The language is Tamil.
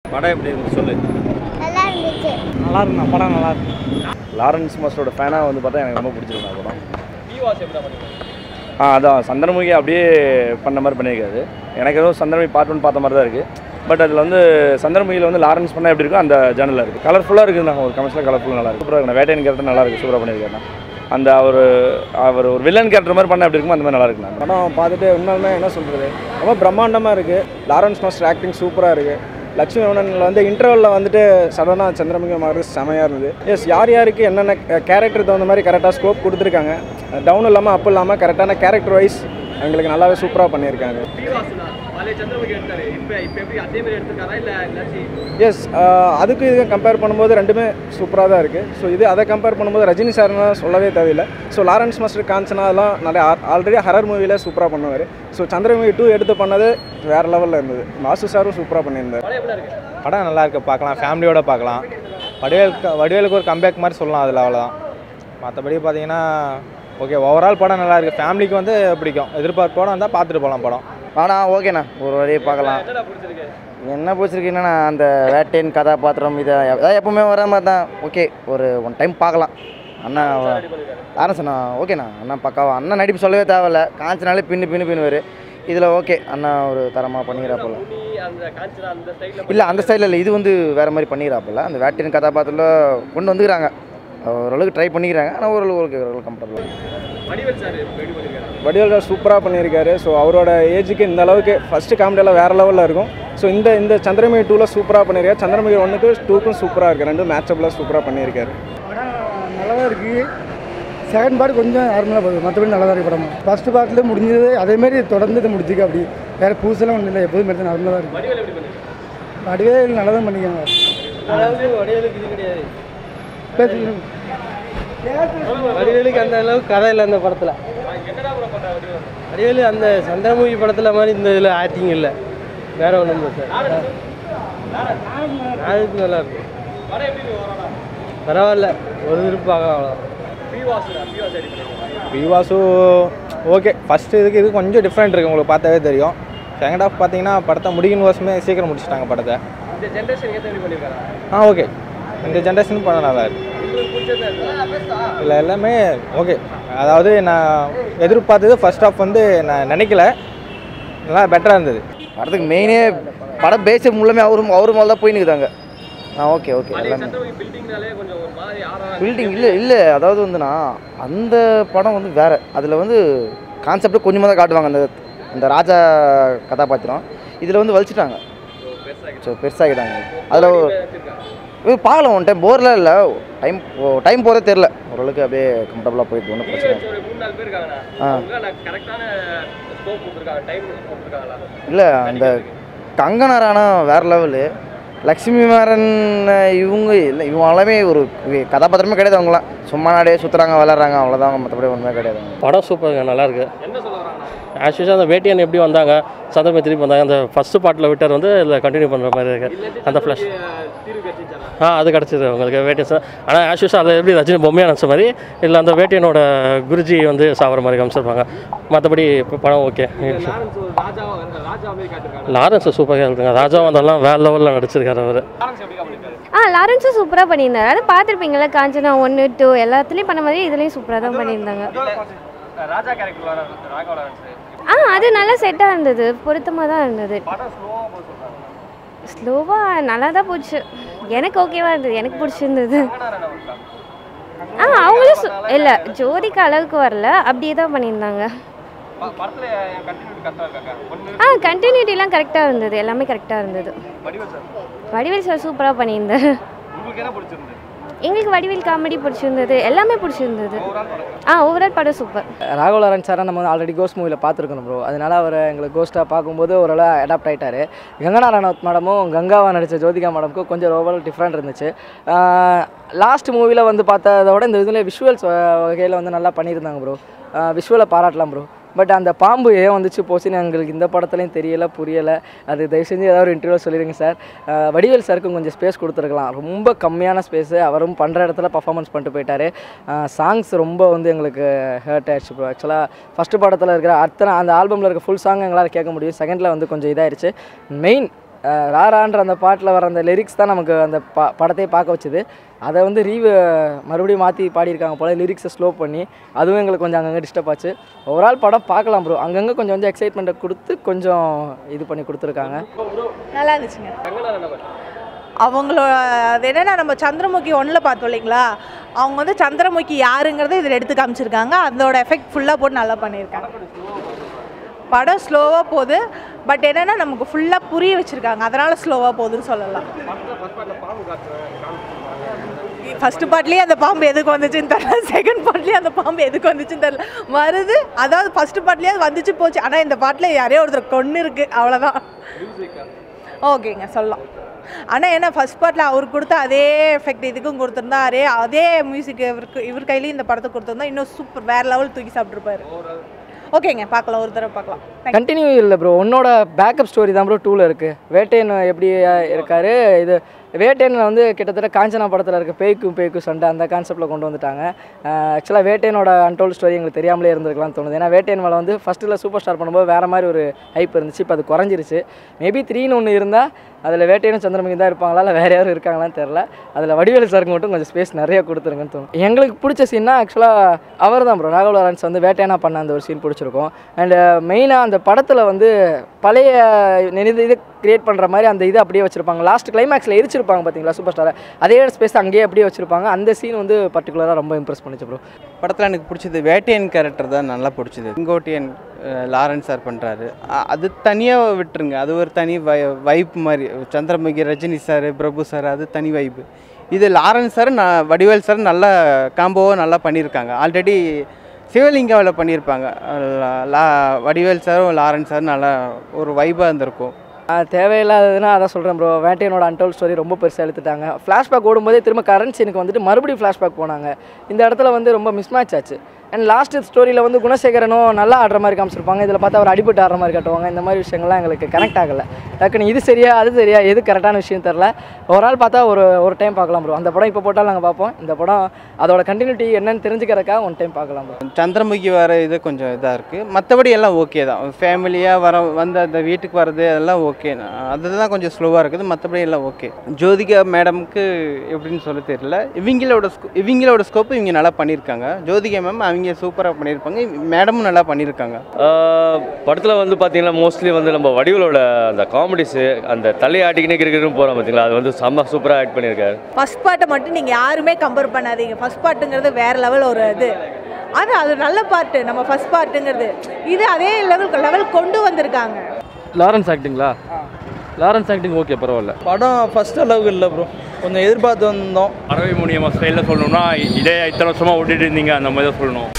படம் எப்படி இருந்து சொல்லு நல்லா இருந்துச்சு நல்லா இருக்குண்ணா படம் நல்லா இருக்கு லாரன்ஸ் மாஸ்டரோட ஃபேனாக வந்து பார்த்தா எனக்கு ரொம்ப பிடிச்சிருக்கு அந்த படம் ஆ அதான் சந்திரமுகி அப்படியே பண்ண மாதிரி பண்ணியிருக்காரு எனக்கு ஏதோ சந்திரமுகி பார்ட் ஒன் பார்த்த மாதிரி தான் இருக்குது பட் அதில் வந்து சந்திரமுகியில் வந்து லாரன்ஸ் பண்ணால் எப்படி இருக்கோ அந்த ஜேனலில் இருக்குது கலர்ஃபுல்லாக இருக்குதுண்ணா ஒரு கமர்ஷியல் கலர்ஃபுல் நல்லா இருக்குது சூப்பராக இருக்கு வேட்டையன் கேரக்டர் நல்லா இருக்குது சூப்பராக பண்ணியிருக்காருண்ணா அந்த அவர் அவர் ஒரு வில்லன் கேரக்டர் மாதிரி பண்ண எப்படி இருக்குமோ அந்த மாதிரி நல்லா இருக்குண்ணா படம் பார்த்துட்டு உண்மையுமே என்ன சொல்கிறது ரொம்ப பிரம்மாண்டமாக இருக்குது லாரன்ஸ் மாஸ்டர் ஆக்டிங் சூப்பராக இருக்குது லட்சுமி மேனனில் வந்து இன்டர்வலில் வந்துட்டு சடனாக சந்திரமுகி மாறு செமையாக இருந்தது எஸ் யார் யாருக்கு என்னென்ன கேரக்டர் தகுந்த மாதிரி கரெக்டாக ஸ்கோப் கொடுத்துருக்காங்க டவுன் இல்லாமல் அப் இல்லாமல் கரெக்டான கேரக்டர் வைஸ் எங்களுக்கு நல்லாவே சூப்பராக பண்ணியிருக்காங்க எஸ் அதுக்கு இது கம்பேர் பண்ணும்போது ரெண்டுமே சூப்பராக தான் இருக்குது ஸோ இது அதை கம்பேர் பண்ணும்போது ரஜினி சார்னா சொல்லவே தேவையில்லை ஸோ லாரன்ஸ் மாஸ்டர் காஞ்சனா அதெல்லாம் நிறைய ஆல்ரெடி ஹரர் மூவியில் சூப்பராக பண்ணுவார் ஸோ சந்திரமுகி டூ எடுத்து பண்ணது வேறு லெவலில் இருந்தது வாசு சாரும் சூப்பராக பண்ணியிருந்தார் படம் நல்லா இருக்கு பார்க்கலாம் ஃபேமிலியோட பார்க்கலாம் வடிவேலுக்கு வடிவேலுக்கு ஒரு கம்பேக் மாதிரி சொல்லலாம் அதில் அவ்வளோதான் மற்றபடி பார்த்தீங்கன்னா ஓகே ஓவரால் படம் நல்லா இருக்கு ஃபேமிலிக்கு வந்து பிடிக்கும் எதிர்பார்ப்போட வந்தால் பார்த்துட்டு போகலாம் படம் ஆனால் ஓகேண்ணா ஒரு வழியை பார்க்கலாம் என்ன பிடிச்சிருக்கு என்னன்னா அந்த வேட்டையின் கதாபாத்திரம் இது அதான் எப்பவுமே வர மாதிரி தான் ஓகே ஒரு ஒன் டைம் பார்க்கலாம் அண்ணா ஆரம்பண்ணா ஓகேண்ணா அண்ணா பக்காவா அண்ணா நடிப்பு சொல்லவே தேவையில்ல காஞ்சனாலே பின்னு பின்னு பின்னுவார் இதில் ஓகே அண்ணா ஒரு தரமாக பண்ணிக்கிறாப்புல இல்லை அந்த ஸ்டைலில் இல்லை இது வந்து வேறு மாதிரி பண்ணிக்கிறாப்புல அந்த வேட்டையின் கதாபாத்திரத்தில் கொண்டு வந்துக்கிறாங்க ஓரளவுக்கு ட்ரை பண்ணிக்கிறாங்க ஆனால் ஓரளவு ஓகே ஓரளவு கம்ஃபர்டபுள் வடிவேல் சார் சூப்பராக பண்ணியிருக்காரு ஸோ அவரோட ஏஜுக்கு இந்த அளவுக்கு ஃபஸ்ட்டு காமெடியெல்லாம் வேறு லெவலில் இருக்கும் ஸோ இந்த இந்த சந்திரமுகி டூவில் சூப்பராக பண்ணியிருக்காரு சந்திரமுகி ஒன்றுக்கு டூக்கும் சூப்பராக இருக்குது ரெண்டும் மேட்சப்பில் சூப்பராக பண்ணியிருக்காரு படம் நல்லா தான் இருக்குது செகண்ட் பார்ட் கொஞ்சம் நார்மலாக போகுது மற்றபடி நல்லா தான் இருக்குது படம் ஃபஸ்ட்டு பார்ட்டில் முடிஞ்சது அதேமாரி தொடர்ந்து இது முடிச்சுக்க அப்படி வேறு புதுசெல்லாம் ஒன்றும் இல்லை எப்போதும் மாதிரி நார்மலாக தான் இருக்குது வடிவேல் நல்லா தான் பண்ணிக்காங்க பேசுங்க. வடிவேலுக்கு அந்த அளவுக்கு கதை இல்லை அந்த படத்தில் வடிவேலு அந்த சந்திரமுகி படத்தில் மாதிரி இந்த இதில் ஆக்டிங் இல்லை வேற ஒன்றும் இல்லை சார் அதுக்கு நல்லா இருக்கும் பரவாயில்ல ஒரு திருப்பி பார்க்கலாம் அவ்வளோதான் விவாசு ஓகே ஃபஸ்ட்டு இதுக்கு இது கொஞ்சம் டிஃப்ரெண்ட் இருக்குது உங்களுக்கு பார்த்தாவே தெரியும் செகண்ட் ஹாஃப் பார்த்தீங்கன்னா படத்தை முடிக்கணும் வருஷமே சீக்கிரம் முடிச்சிட்டாங்க படத்தை ஆ ஓகே இந்த ஜென்ரேஷன் படம் நல்லா இருக்கு இல்லை எல்லாமே ஓகே அதாவது நான் எதிர்பார்த்தது ஃபர்ஸ்ட் ஹாஃப் வந்து நான் நினைக்கல நல்லா பெட்டராக இருந்தது படத்துக்கு மெயினே படம் பேஸே முழுமே அவரும் அவரு மேலே தான் போய் நிற்குதாங்க ஆ ஓகே ஓகே எல்லாமே பில்டிங் இல்லை இல்லை அதாவது வந்துண்ணா அந்த படம் வந்து வேறு அதில் வந்து கான்செப்டை கொஞ்சமாக தான் காட்டுவாங்க அந்த அந்த ராஜா கதாபாத்திரம் இதில் வந்து வலிச்சிட்டாங்க ஸோ பெருசாகிட்டாங்க அதில் பார்க்கலாம் ஒன் டைம் போர்லாம் இல்லை டைம் டைம் போகிறதே தெரில ஓரளவுக்கு அப்படியே கம்ஃபர்டபுளாக போயிட்டு ஒன்றும் பிரச்சனை இல்லை. ஆ இல்லை அந்த கங்கனா ராணா வேறு லெவலு லக்ஷ்மி மாறன் இவங்க இல்லை இவங்க எல்லாமே ஒரு கதாபாத்திரமே கிடையாது அவங்களாம் சும்மா நாடே சுற்றுறாங்க விளாட்றாங்க அவ்வளோதான் மற்றபடி ஒன்றுமே கிடையாது அவங்க. படம் சூப்பருங்க நல்லா இருக்கு ஆஸ் யூஷுவல் அந்த வேட்டியன் எப்படி வந்தாங்க சந்திரமே திருப்பி வந்தாங்க அந்த ஃபஸ்ட்டு பாட்டில் விட்டர் வந்து இதில் கண்டினியூ பண்ணுற மாதிரி இருக்கு அந்த ஃப்ளஷ் ஆ அது கிடச்சிது உங்களுக்கு வேட்டியன் சார் ஆனால் ஆஸ் யூஷுவல் அதில் எப்படி ரஜினி பொம்மையாக நினச்ச மாதிரி இல்லை அந்த வேட்டியனோட குருஜி வந்து சாவர மாதிரி காமிச்சிருப்பாங்க மற்றபடி இப்போ படம் ஓகே லாரன்ஸ் சூப்பராக இருக்குங்க ராஜா வந்தெல்லாம் வேறு லெவலில் நடிச்சிருக்காரு அவர் ஆ லாரன்ஸும் சூப்பராக பண்ணியிருந்தாரு அது பார்த்துருப்பீங்களா காஞ்சனா ஒன்று டூ எல்லாத்துலேயும் பண்ண மாதிரி இதுலேயும் சூப்பராக தான் பண்ணியிருந்தாங்க ஆ அது நல்லா செட்டாக இருந்தது பொருத்தமாக தான் இருந்தது ஸ்லோவாக நல்லா தான் போச்சு எனக்கு ஓகேவா இருந்தது எனக்கு பிடிச்சிருந்தது ஆ அவங்களும் சு- இல்லை ஜோதிக்கு அளவுக்கு வரல அப்படியே தான் பண்ணியிருந்தாங்க ஆ கண்டினியூட்டிலாம் கரெக்டாக இருந்தது எல்லாமே கரெக்டாக இருந்தது வடிவேல் சார் சூப்பராக பண்ணியிருந்தார் எங்களுக்கு வடிவேல் காமெடி பிடிச்சிருந்தது எல்லாமே பிடிச்சிருந்தது ஆ ஓவரால் படம் சூப்பர் ராகவ் லாரன்ஸ் சாரை நம்ம வந்து ஆல்ரெடி கோஸ்ட் மூவியில் பார்த்துருக்கணும் ப்ரோ அதனால அவர் எங்களுக்கு கோஸ்ட்டாக பார்க்கும்போது ஓரளவு அடாப்ட் ஆகிட்டார் கங்கனா ரனவத் மேடமும் கங்காவா நடித்த ஜோதிகா மேடமுக்கும் கொஞ்சம் ஓவரால் டிஃப்ரெண்ட் இருந்துச்சு லாஸ்ட் மூவியில் வந்து பார்த்ததை விட இந்த இதில் விஷுவல்ஸ் வகையில் வந்து நல்லா பண்ணியிருந்தாங்க ப்ரோ விஷுவலை பாராட்டலாம் ப்ரோ பட் அந்த பாம்பு ஏன் வந்துச்சு போச்சுன்னு எங்களுக்கு இந்த படத்துலையும் தெரியலை புரியலை அது தயவு செஞ்சு ஏதாவது ஒரு இன்டர்வியூ சொல்லிடுங்க சார் அஹ் வடிவேல் சாருக்கும் கொஞ்சம் ஸ்பேஸ் கொடுத்துருக்கலாம் ரொம்ப கம்மியான ஸ்பேஸு அவரும் பண்ணுற இடத்துல பர்ஃபார்மன்ஸ் பண்ணிட்டு போயிட்டாரு சாங்ஸ் ரொம்ப வந்து எங்களுக்கு ஹர்ட் ஆயிடுச்சு ப்ரோ ஆக்சுவலாக ஃபஸ்ட்டு படத்தில் இருக்கிற அத்தனை அந்த ஆல்பமில் இருக்க ஃபுல் சாங் எங்களால் கேட்க முடியும் செகண்டில் வந்து கொஞ்சம் இதாயிருச்சு மெயின் ராரான்ற அந்த பாட்டில் வர அந்த லிரிக்ஸ் தான் நமக்கு அந்த ப படத்தையே பார்க்க வச்சுது அதை வந்து ரீவ் மறுபடியும் மாற்றி பாடியிருக்காங்க போல் லிரிக்ஸை ஸ்லோ பண்ணி அதுவும் எங்களுக்கு கொஞ்சம் அங்கங்கே டிஸ்டர்ப் ஆச்சு ஓவரால் படம் பார்க்கலாம் ப்ரோ அங்கங்கே கொஞ்சம் கொஞ்சம் எக்ஸைட்மெண்ட்டை கொடுத்து கொஞ்சம் இது பண்ணி கொடுத்துருக்காங்க நல்லா இருந்துச்சுங்க அவங்களோட அது என்னன்னா நம்ம சந்திரமுகி ஒன்றில் பார்த்தோம் இல்லைங்களா அவங்க வந்து சந்திரமுகி யாருங்கிறத இதில் எடுத்து காமிச்சிருக்காங்க அதோட எஃபெக்ட் ஃபுல்லாக போட்டு நல்லா பண்ணியிருக்காங்க படம் ஸ்லோவாக போகுது பட் என்னன்னா நமக்கு ஃபுல்லாக புரிய வச்சுருக்காங்க அதனால் ஸ்லோவாக போகுதுன்னு சொல்லலாம் ஃபர்ஸ்ட் பார்ட்லேயே அந்த பாம்பு எதுக்கு வந்துச்சுன்னு தெரியல செகண்ட் பார்ட்லேயே அந்த பாம்பு எதுக்கு வந்துச்சுன்னு தெரியல வருது அதாவது ஃபர்ஸ்ட் பார்ட்லேயே அது வந்துச்சு போச்சு ஆனால் இந்த பாட்டில் யாரையோ ஒருத்தர் கொன்று இருக்கு அவ்வளோதான் ஓகேங்க சொல்லலாம் ஆனால் என்ன ஃபர்ஸ்ட் பார்ட்டில் அவர் கொடுத்த அதே எஃபெக்ட் இதுக்கும் கொடுத்துருந்தா அதே அதே மியூசிக் இவருக்கு இவர் கையிலையும் இந்த படத்தை கொடுத்துருந்தா இன்னும் சூப்பர் வேறு லெவல் தூக்கி சாப்பிட்ருப்பாரு ஓகேங்க பார்க்கலாம் ஒரு தடவை பார்க்கலாம் Thank you. கண்டினியூ இல்லை ப்ரோ உன்னோட பேக்கப் ஸ்டோரி தான் ப்ரோ டூவில் இருக்குது வேட்டையன் எப்படி இருக்காரு இது வேட்டையனில் வந்து கிட்டத்தட்ட காஞ்சனா படத்தில் இருக்க பேய்க்கும் பேய்க்கும் சண்டை அந்த கான்செப்ட்டில் கொண்டு வந்துட்டாங்க ஆக்சுவலாக வேட்டையனோட அன்டோல்டு ஸ்டோரி எங்களுக்கு தெரியாமலே இருந்திருக்கலாம்னு தோணுது ஏன்னா வேட்டையன் மேலே வந்து ஃபஸ்ட்டில் சூப்பர் ஸ்டார் பண்ணும்போது வேறு மாதிரி ஒரு ஹைப் இருந்துச்சு இப்போ அது குறைஞ்சிருச்சு மேபி த்ரீன்னு ஒன்று இருந்தால் அதில் வேட்டையனும் சந்திரமுகி தான் இருப்பாங்களா இல்லை வேறு யாரும் இருக்காங்களான்னு தெரில அதில் வடிவேலு சாருக்கு மட்டும் கொஞ்சம் ஸ்பேஸ் நிறைய கொடுத்துருங்கன்னு தோணும் எங்களுக்கு பிடிச்ச சீன்னா ஆக்சுவலாக அவர் தான் ப்ரோ ராகவ் லாரன்ஸ் வந்து வேட்டையனா பண்ண அந்த ஒரு சீன் பிடிச்சிருக்கும் அண்டு மெயினாக அந்த படத்தில் வந்து பழைய நினைவு இது கிரியேட் பண்ணுற மாதிரி அந்த இது அப்படியே வச்சுருப்பாங்க லாஸ்ட் கிளைமேக்ஸில் எரிச்சிருப்பாங்க பார்த்தீங்களா சூப்பர் ஸ்டாரை அதே ஸ்பேஸ் அங்கேயே அப்படியே வச்சுருப்பாங்க அந்த சீன் வந்து பர்டிகுலராக ரொம்ப இம்ப்ரெஸ் பண்ணிச்சு ப்ரோ படத்தில் எனக்கு பிடிச்சது வேட்டையன் கேரக்டர் தான் நல்லா பிடிச்சது செங்கோட்டையன் அஹ், லாரன்ஸ் சார் பண்ணுறாரு அது தனியாக விட்டுருங்க அது ஒரு தனி வை வைப் மாதிரி சந்திரமுகி ரஜினி சார் பிரபு சார் அது தனி வைப்பு இது லாரன்ஸ் சார் நான் வடிவேல் சார் நல்லா காம்போவாக நல்லா பண்ணியிருக்காங்க ஆல்ரெடி சிவலிங்காவில் பண்ணியிருப்பாங்க அஹ், லா வடிவேல் சாரும் லாரன்ஸ் சார் நல்லா ஒரு வைப்பாக இருந்திருக்கும் ஆஹ் தேவையில்லாததுன்னா அதான் சொல்கிறேன் ப்ரோ வேட்டையனோட அன்டோல் ஸ்டோரி ரொம்ப பெருசாக எடுத்துட்டாங்க ஃப்ளாஷ்பேக் ஓடும்போதே திரும்ப கரண்ட் சீனுக்கு வந்துட்டு மறுபடியும் ஃப்ளாஷ்பேக் போனாங்க இந்த இடத்துல வந்து ரொம்ப மிஸ்மேட்ச் ஆச்சு அண்ட் லாஸ்ட் ஸ்டோரியில் வந்து குணசேகரனும் நல்லா ஆடுற மாதிரி காமிச்சிருப்பாங்க இதில் பார்த்தா அவர் அடிபட்டு ஆடுற மாதிரி காட்டுவாங்க இந்த மாதிரி விஷயங்கள்லாம் எங்களுக்கு கனெக்ட் ஆகலை டக்குன்னு இது சரியா அது சரியா எது கரெக்டான விஷயம் தெரில ஒரு ஆள் பார்த்தா ஒரு ஒரு டைம் பார்க்கலாம் ப்ரோ அந்த படம் இப்போ போட்டாலும் நாங்கள் பார்ப்போம் இந்த படம் அதோட கண்டினியூட்டி என்னன்னு தெரிஞ்சுக்கிறதுக்காக ஒன் டைம் பார்க்கலாம் ப்ரோ சந்திரமுகி வர இது கொஞ்சம் இதாக இருக்குது மற்றபடி எல்லாம் ஓகே தான் ஃபேமிலியாக வர வந்து அந்த வீட்டுக்கு வர்றது அதெல்லாம் ஓகே அதுதான் கொஞ்சம் ஸ்லோவாக இருக்குது மற்றபடி எல்லாம் ஓகே ஜோதிகா மேடம்க்கு எப்படின்னு சொல்ல தெரியல இவங்களோட ஸ்கோ இவங்களோட ஸ்கோப்பு இவங்க நல்லா பண்ணியிருக்காங்க ஜோதிகா மேம் அவங்க சூப்பராக பண்ணியிருப்பாங்க மேடமும் நல்லா பண்ணியிருக்காங்க படத்தில் வந்து பார்த்தீங்கன்னா மோஸ்ட்லி வந்து நம்ம வடிவலோட அந்த காமெடிஸு அந்த தலையாட்டிக்கினே கிரிக்கெட்னு போகிறோம் பார்த்தீங்களா அது வந்து செம்ம சூப்பராக ஆக்ட் பண்ணியிருக்காரு ஃபர்ஸ்ட் பார்ட்டை மட்டும் நீங்கள் யாருமே கம்பேர் பண்ணாதீங்க ஃபர்ஸ்ட் பார்ட்டுங்கிறது வேறு லெவல் ஒரு இது அது அது நல்ல பார்ட்டு நம்ம ஃபர்ஸ்ட் பார்ட்டுங்கிறது இது அதே லெவல் லெவல் கொண்டு வந்திருக்காங்க லாரன்ஸ் ஆக்டிங்களா லாரன்ஸ் ஆக்டிங் ஓகே பரவாயில்ல படம் ஃபர்ஸ்ட் அளவுக்கு இல்லை ப்ரோ கொஞ்சம் எதிர்பார்த்து வந்தோம் பறவை மூலியமாக ஸ்டைலில் சொல்லணும்னா இதே இத்தனை வருஷமாக ஓட்டிட்டு இருந்தீங்க அந்த மாதிரி தான் சொல்லணும்